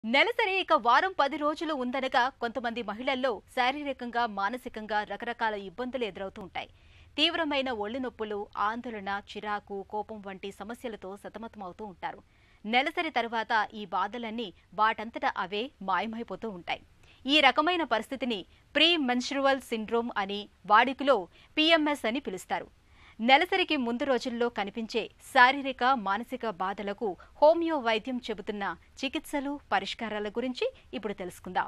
నెలసరి ఇక వారం పది రోజులు ఉందనగా కొంతమంది మహిళల్లో శారీరకంగా మానసికంగా రకరకాల ఇబ్బందులు ఎదురవుతూ ఉంటాయి తీవ్రమైన ఒళ్ళు నొప్పులు ఆందోళన చిరాకు కోపం వంటి సమస్యలతో సతమతమవుతూ ఉంటారు నెలసరి తర్వాత ఈ బాధలన్నీ వాటంతట అవే మాయమైపోతూ ఉంటాయి ఈ రకమైన పరిస్థితిని ప్రీ మెన్స్ట్రువల్ సిండ్రోమ్ అని వాడుకలో పిఎంఎస్ అని పిలుస్తారు నెలసరికి ముందు రోజుల్లో కనిపించే శారీరక మానసిక బాధలకు హోమియో వైద్యం చెబుతున్న చికిత్సలు పరిష్కారాల గురించి ఇప్పుడు తెలుసుకుందాం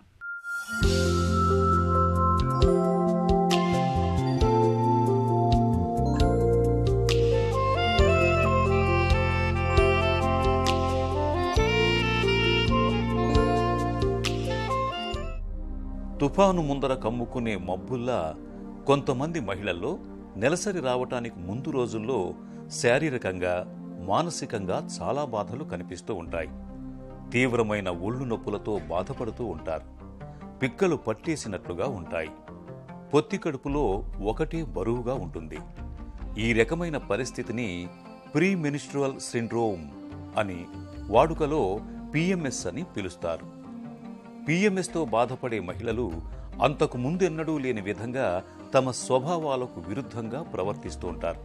తుఫాను ముందర కమ్ముకునే మబ్బుల్లా కొంతమంది మహిళల్లో నెలసరి రావటానికి ముందు రోజుల్లో శారీరకంగా మానసికంగా చాలా బాధలు కనిపిస్తూ ఉంటాయి తీవ్రమైన ఒళ్ళు నొప్పులతో బాధపడుతూ ఉంటారు పిక్కలు పట్టేసినట్లుగా ఉంటాయి పొత్తి కడుపులో ఒకటే బరువుగా ఉంటుంది ఈ రకమైన పరిస్థితిని ప్రీ మినిస్ట్రువల్ సిండ్రోమ్ అని వాడుకలో పిఎంఎస్ అని పిలుస్తారు పీఎంఎస్తో బాధపడే మహిళలు అంతకు ముందెన్నడూ లేని విధంగా తమ స్వభావాలకు విరుద్ధంగా ప్రవర్తిస్తూ ఉంటారు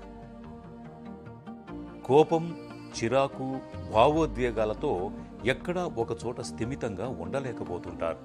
కోపం చిరాకు భావోద్వేగాలతో ఎక్కడా ఒకచోట స్థిమితంగా ఉండలేకపోతుంటారు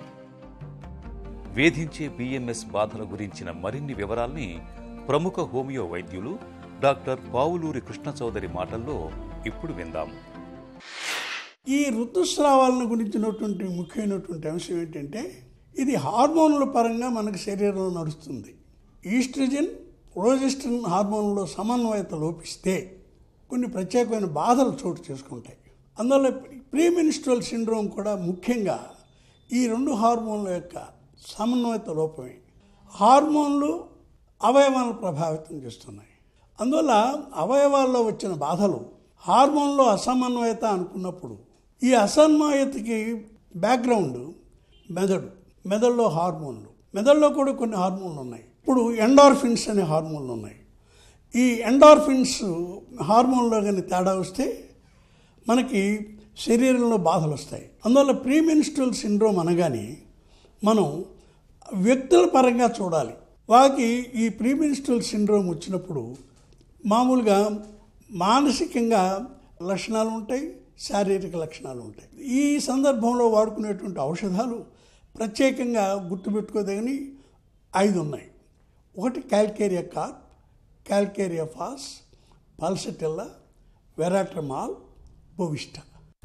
వేధించే పిఎంఎస్ బాధల గురించిన మరిన్ని వివరాల్ని ప్రముఖ హోమియో వైద్యులు డాక్టర్ పావులూరి కృష్ణ చౌదరి మాటల్లో ఇప్పుడు విందాం ఈ ఋతుస్రావాలను గురించినటువంటి ముఖ్యమైనటువంటి అంశం ఏంటంటే ఇది హార్మోన్ల పరంగా మనకు శరీరంలో నడుస్తుంది ఈస్ట్రోజన్ ప్రోజెస్ట్రన్ హార్మోన్లో సమన్వయత లోపిస్తే కొన్ని ప్రత్యేకమైన బాధలు చోటు చేసుకుంటాయి అందువల్ల ప్రీమినిస్ట్రల్ సిండ్రోమ్ కూడా ముఖ్యంగా ఈ రెండు హార్మోన్ల యొక్క సమన్వయత లోపమే హార్మోన్లు అవయవాలను ప్రభావితం చేస్తున్నాయి అందువల్ల అవయవాల్లో వచ్చిన బాధలు హార్మోన్లో అసమన్వయత అనుకున్నప్పుడు ఈ అసమన్వయతకి బ్యాక్గ్రౌండ్ మెదడు మెదడులో హార్మోన్లు మెదడులో కూడా కొన్ని హార్మోన్లు ఉన్నాయి ఇప్పుడు ఎండార్ఫిన్స్ అనే హార్మోన్లు ఉన్నాయి ఈ ఎండార్ఫిన్స్ హార్మోన్లో కానీ తేడా వస్తే మనకి శరీరంలో బాధలు వస్తాయి అందువల్ల ప్రీమినిస్ట్రల్ సిండ్రోమ్ అనగానే మనం వ్యక్తుల పరంగా చూడాలి వారికి ఈ ప్రీమినిస్ట్రల్ సిండ్రోమ్ వచ్చినప్పుడు మామూలుగా మానసికంగా లక్షణాలు ఉంటాయి శారీరక లక్షణాలు ఉంటాయి ఈ సందర్భంలో వాడుకునేటువంటి ఔషధాలు ప్రత్యేకంగా గుర్తుపెట్టుకోదగని ఐదు ఉన్నాయి ఒకటి calcarea carb calcarea phos pulsatilla వెరాట్రమాల్ బొవిస్టా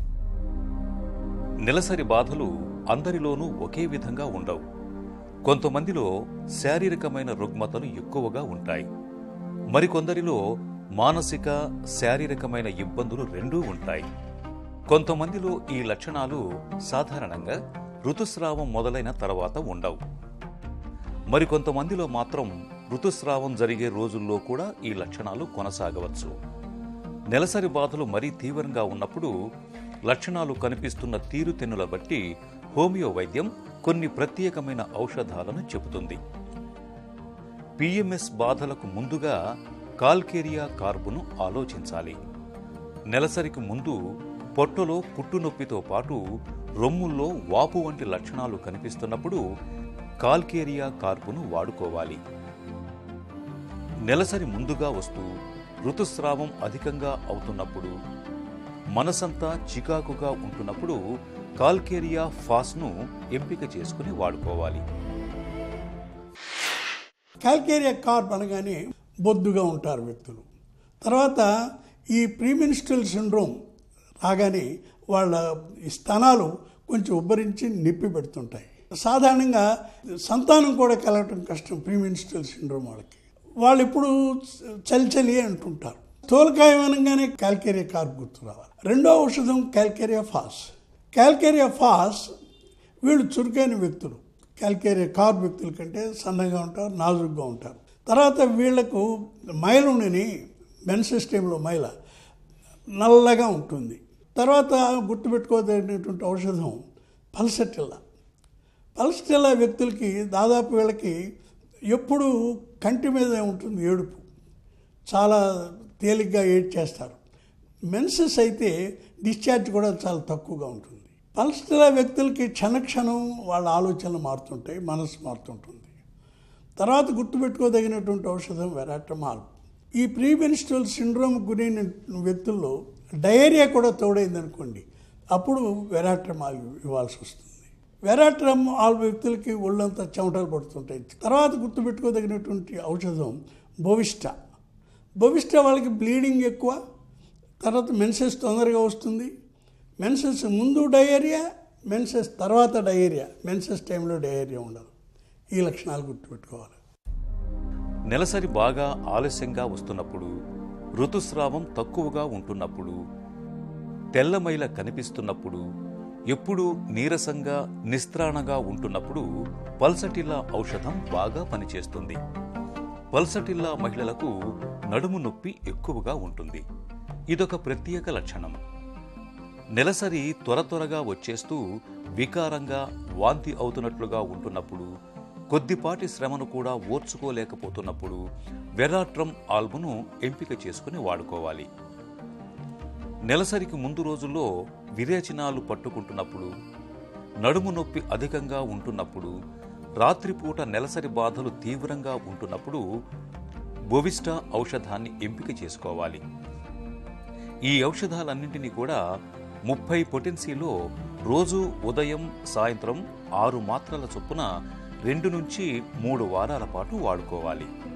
నెలసరి బాధలు అందరిలోనూ ఒకే విధంగా ఉండవు కొంతమందిలో శారీరకమైన రుగ్మతలు ఎక్కువగా ఉంటాయి మరికొందరిలో మానసిక శారీరకమైన ఇబ్బందులు రెండూ ఉంటాయి కొంతమందిలో ఈ లక్షణాలు సాధారణంగా ఋతుస్రావం మొదలైన తర్వాత ఉండవు మరికొంతమందిలో మాత్రం ఋతుస్రావం జరిగే రోజుల్లో కూడా ఈ లక్షణాలు కొనసాగవచ్చు నెలసరి బాధలు మరీ తీవ్రంగా ఉన్నప్పుడు లక్షణాలు కనిపిస్తున్న తీరుతెన్నుల బట్టి హోమియో వైద్యం కొన్ని ప్రత్యేకమైన ఔషధాలను చెబుతుంది పిఎంఎస్ బాధలకు ముందుగా కాల్కేరియా కార్బును ఆలోచించాలి నెలసరికి ముందు పొట్టలో పుట్టునొప్పితో పాటు రొమ్ముల్లో వాపు వంటి లక్షణాలు కనిపిస్తున్నప్పుడు కాల్కేరియా కార్బును వాడుకోవాలి నెలసరి ముందుగా వస్తూ ఋతుస్రావం అధికంగా అవుతున్నప్పుడు మనసంతా చికాకుగా ఉంటున్నప్పుడు కాల్కేరియా ఫాస్ను ఎంపిక చేసుకుని వాడుకోవాలి క్యాల్కేరియా కార్బ్ అనగానే బొద్దుగా ఉంటారు వ్యక్తులు తర్వాత ఈ ప్రీమినిస్ట్రల్ సిండ్రోమ్ రాగానే వాళ్ళ ఈ స్తనాలు కొంచెం ఉబ్బరించి నొప్పి పెడుతుంటాయి సాధారణంగా సంతానం కూడా కలగటం కష్టం ప్రీమినిస్ట్రల్ సిండ్రోమ్ వాళ్ళకి వాళ్ళు ఇప్పుడు చలి చలి అంటుంటారు తోలకాయం అనగానే క్యాల్కేరియా కార్బ్ గుర్తు రావాలి రెండో ఔషధం క్యాల్కేరియా ఫాస్ క్యాల్కేరియా ఫాస్ వీళ్ళు చురుకైన వ్యక్తులు క్యాల్కేరియా కార్బ్ వ్యక్తుల కంటే సన్నగా ఉంటారు నాజుగ్గా ఉంటారు తర్వాత వీళ్లకు మైల ఉండని మెన్సెస్ టైంలో మైల నల్లగా ఉంటుంది తర్వాత గుర్తుపెట్టుకోదగినటువంటి ఔషధం పల్సటిల్లా పల్సటిల్లా వ్యక్తులకి దాదాపు వీళ్ళకి ఎప్పుడు కంటి మీద ఉంటుంది ఏడుపు చాలా తేలిగ్గా ఏడ్ చేస్తారు మెన్సెస్ అయితే డిశ్చార్జ్ కూడా చాలా తక్కువగా ఉంటుంది పల్స్టిలా వ్యక్తులకి క్షణక్షణం వాళ్ళ ఆలోచనలు మారుతుంటాయి మనసు మారుతుంటుంది తర్వాత గుర్తుపెట్టుకోదగినటువంటి ఔషధం వెరాట్రమాల్ ఈ ప్రీ మెన్స్ట్రల్ సిండ్రోమ్ గురైన వ్యక్తుల్లో డయేరియా కూడా తోడైంది అనుకోండి అప్పుడు వెరాట్రమాల్ ఇవ్వాల్సి వస్తుంది వెరాట్రమాల్ వ్యక్తులకి ఒళ్ళంతా చెమటలు పడుతుంటాయి తర్వాత గుర్తుపెట్టుకోదగినటువంటి ఔషధం బోవిస్టా బోవిస్టా వాళ్ళకి బ్లీడింగ్ ఎక్కువ తర్వాత మెన్సెస్ తొందరగా వస్తుంది మెన్సెస్ ముందు డయేరియా మెన్సెస్ తర్వాత డయేరియా మెన్సెస్ టైంలో డయేరియా ఉండదు ఈ లక్షణాలు గుర్తుపెట్టుకోవాలి నెలసరి బాగా ఆలస్యంగా వస్తున్నప్పుడు ఋతుస్రావం తక్కువగా ఉంటున్నప్పుడు తెల్లమైల కనిపిస్తున్నప్పుడు ఎప్పుడూ నీరసంగా నిస్త్రాణగా ఉంటున్నప్పుడు పల్సటిల్లా ఔషధం బాగా పనిచేస్తుంది పల్సటిల్లా మహిళలకు నడుము నొప్పి ఎక్కువగా ఉంటుంది ఇదొక ప్రత్యేక లక్షణం నెలసరి త్వర త్వరగా వచ్చేస్తూ వికారంగా వాంతి అవుతున్నట్లుగా ఉంటున్నప్పుడు కొద్దిపాటి శ్రమను కూడా ఓర్చుకోలేకపోతున్నప్పుడు వెరాట్రమ్ ఆల్బును ఎంపిక చేసుకుని వాడుకోవాలి నెలసరికి ముందు రోజుల్లో విరేచనాలు పట్టుకుంటున్నప్పుడు నడుము నొప్పి అధికంగా ఉంటున్నప్పుడు రాత్రిపూట నెలసరి బాధలు తీవ్రంగా ఉంటున్నప్పుడు బొవిస్టా ఔషధాన్ని ఎంపిక చేసుకోవాలి ఈ ఔషధాలన్నింటినీ కూడా ముప్పై పొటెన్సీలో రోజు ఉదయం సాయంత్రం ఆరు మాత్రల చొప్పున రెండు నుంచి మూడు వారాల పాటు వాడుకోవాలి